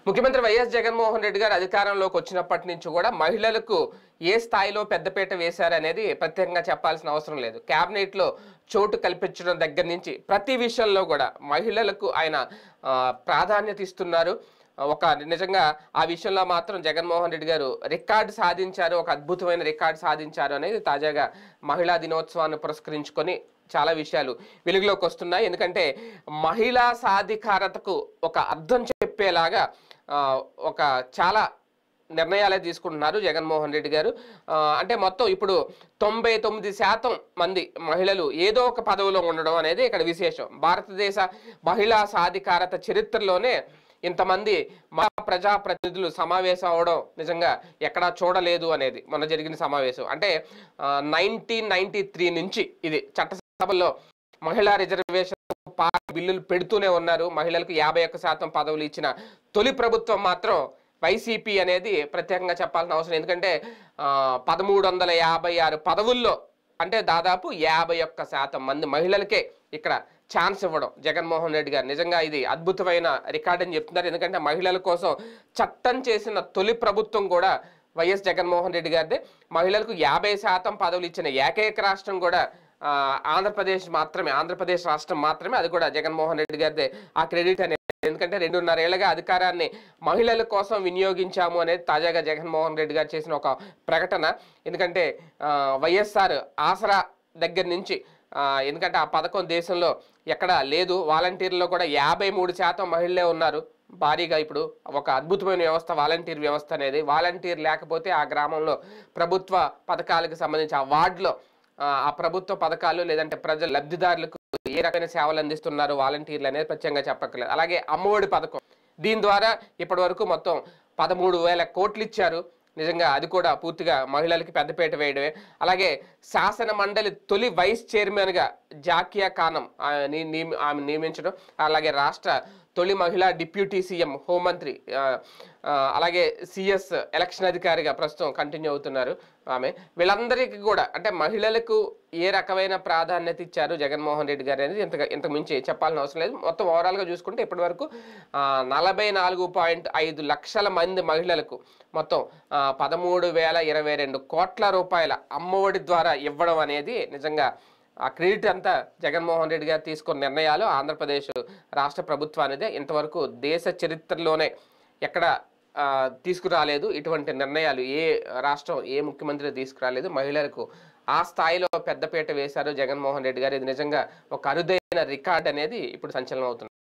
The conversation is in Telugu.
ముఖ్యమంత్రి వైఎస్ జగన్మోహన్ రెడ్డి గారు అధికారంలోకి వచ్చినప్పటి నుంచి కూడా మహిళలకు ఏ స్థాయిలో పెద్దపీట వేశారనేది ప్రత్యేకంగా చెప్పాల్సిన అవసరం లేదు కేబినెట్ లో చోటు కల్పించడం దగ్గర నుంచి ప్రతి విషయంలో కూడా మహిళలకు ఆయన ఆ, ప్రాధాన్యత ఇస్తున్నారు ఒక నిజంగా ఆ విషయంలో మాత్రం జగన్మోహన్ రెడ్డి గారు రికార్డు సాధించారు ఒక అద్భుతమైన రికార్డు సాధించారు అనేది తాజాగా మహిళా దినోత్సవాన్ని పురస్కరించుకొని చాలా విషయాలు వెలుగులోకి వస్తున్నాయి ఎందుకంటే మహిళా సాధికారతకు ఒక అర్థం చెప్పేలాగా ఆ, ఒక చాలా నిర్ణయాలే తీసుకుంటున్నారు జగన్మోహన్ రెడ్డి గారు ఆ, అంటే మొత్తం ఇప్పుడు తొంభై తొమ్మిది శాతం మంది మహిళలు ఏదో ఒక పదవిలో ఉండడం అనేది ఇక్కడ విశేషం భారతదేశ మహిళా సాధికారత చరిత్రలోనే ఇంతమంది మా ప్రజాప్రతినిధులు సమావేశం అవడం నిజంగా ఎక్కడా చూడలేదు అనేది మొన్న జరిగిన సమావేశం అంటే నైన్టీన్ నైన్టీ త్రీ నుంచి ఇది చట్టసభలో మహిళా రిజర్వేషన్ పార్టీ బిల్లులు పెడుతూనే ఉన్నారు మహిళలకు యాభై ఒక్క శాతం పదవులు ఇచ్చిన తొలి ప్రభుత్వం మాత్రం వైసీపీ అనేది ప్రత్యేకంగా చెప్పాల్సిన అవసరం ఎందుకంటే పదమూడు వందల యాభై ఆరు పదవుల్లో అంటే దాదాపు యాభై ఒక్క శాతం మంది మహిళలకే ఇక్కడ ఛాన్స్ ఇవ్వడం జగన్మోహన్ రెడ్డి గారు నిజంగా ఇది అద్భుతమైన రికార్డ్ అని చెప్తున్నారు ఎందుకంటే మహిళల కోసం చట్టం చేసిన తొలి ప్రభుత్వం కూడా వైఎస్ జగన్మోహన్ రెడ్డి గారిదే మహిళలకు యాభై శాతం పదవులు ఇచ్చిన ఏకైక రాష్ట్రం కూడా ఆ, ఆంధ్రప్రదేశ్ మాత్రమే ఆంధ్రప్రదేశ్ రాష్ట్రం మాత్రమే అది కూడా జగన్మోహన్ రెడ్డి గారిదే ఆ క్రెడిట్ అనేది ఎందుకంటే రెండున్నరేళ్లుగా అధికారాన్ని మహిళల కోసం వినియోగించాము అనేది తాజాగా జగన్మోహన్ రెడ్డి గారు చేసిన ఒక ప్రకటన ఎందుకంటే ఆ, వైఎస్ఆర్ ఆసరా దగ్గర నుంచి ఆ, ఎందుకంటే ఆ పథకం దేశంలో ఎక్కడ లేదు వాలంటీర్లో కూడా యాభై మూడు శాతం మహిళలే ఉన్నారు భారీగా ఇప్పుడు ఒక అద్భుతమైన వ్యవస్థ వాలంటీర్ వ్యవస్థ అనేది వాలంటీర్ లేకపోతే ఆ గ్రామంలో ప్రభుత్వ పథకాలకు సంబంధించి ఆ వార్డులో ఆ ఆ ప్రభుత్వ పథకాలు లేదంటే ప్రజల లబ్ధిదారులకు ఏ రకమైన సేవలు అందిస్తున్నారు వాలంటీర్లు అనేది ప్రత్యేకంగా చెప్పక్కర్లేదు అలాగే అమ్మఒడి పథకం దీని ద్వారా ఇప్పటి వరకు మొత్తం పదమూడు వేల కోట్లు ఇచ్చారు నిజంగా అది కూడా పూర్తిగా మహిళలకి పెద్దపీట వేయడమే అలాగే శాసన మండలి తొలి వైస్ చైర్మన్గా జాకియా ఖానం ఆ, ని- నియమి- ఆమె నియమించడం అలాగే రాష్ట్ర తొలి మహిళా డిప్యూటీ సీఎం హోంమంత్రి ఆ, ఆ, అలాగే సిఎస్ ఎలక్షన్ అధికారిగా ప్రస్తుతం కంటిన్యూ అవుతున్నారు ఆమె వీళ్ళందరికీ కూడా అంటే మహిళలకు ఏ రకమైన ప్రాధాన్యత ఇచ్చారు జగన్మోహన్ రెడ్డి గారు అనేది ఇంత ఇంతకు మించి చెప్పాల్సిన అవసరం లేదు మొత్తం ఓవరాల్గా చూసుకుంటే ఇప్పటి వరకు నలభై నాలుగు పాయింట్ ఐదు లక్షల మంది మహిళలకు మొత్తం ఆ, పదమూడు వేల ఇరవై రెండు కోట్ల రూపాయల అమ్మఒడి ద్వారా ఇవ్వడం అనేది నిజంగా ఆ క్రెడిట్ అంతా జగన్మోహన్ రెడ్డి గారు తీసుకున్న నిర్ణయాలు ఆంధ్రప్రదేశ్ రాష్ట్ర ప్రభుత్వానిదే ఇంతవరకు దేశ చరిత్రలోనే ఎక్కడ ఆ, తీసుకురాలేదు ఇటువంటి నిర్ణయాలు ఏ రాష్ట్రం ఏ ముఖ్యమంత్రి తీసుకురాలేదు మహిళలకు ఆ స్థాయిలో పెద్దపీట వేశారు జగన్మోహన్ రెడ్డి గారు ఇది నిజంగా ఒక అరుదైన రికార్డ్ అనేది ఇప్పుడు సంచలనం అవుతుంది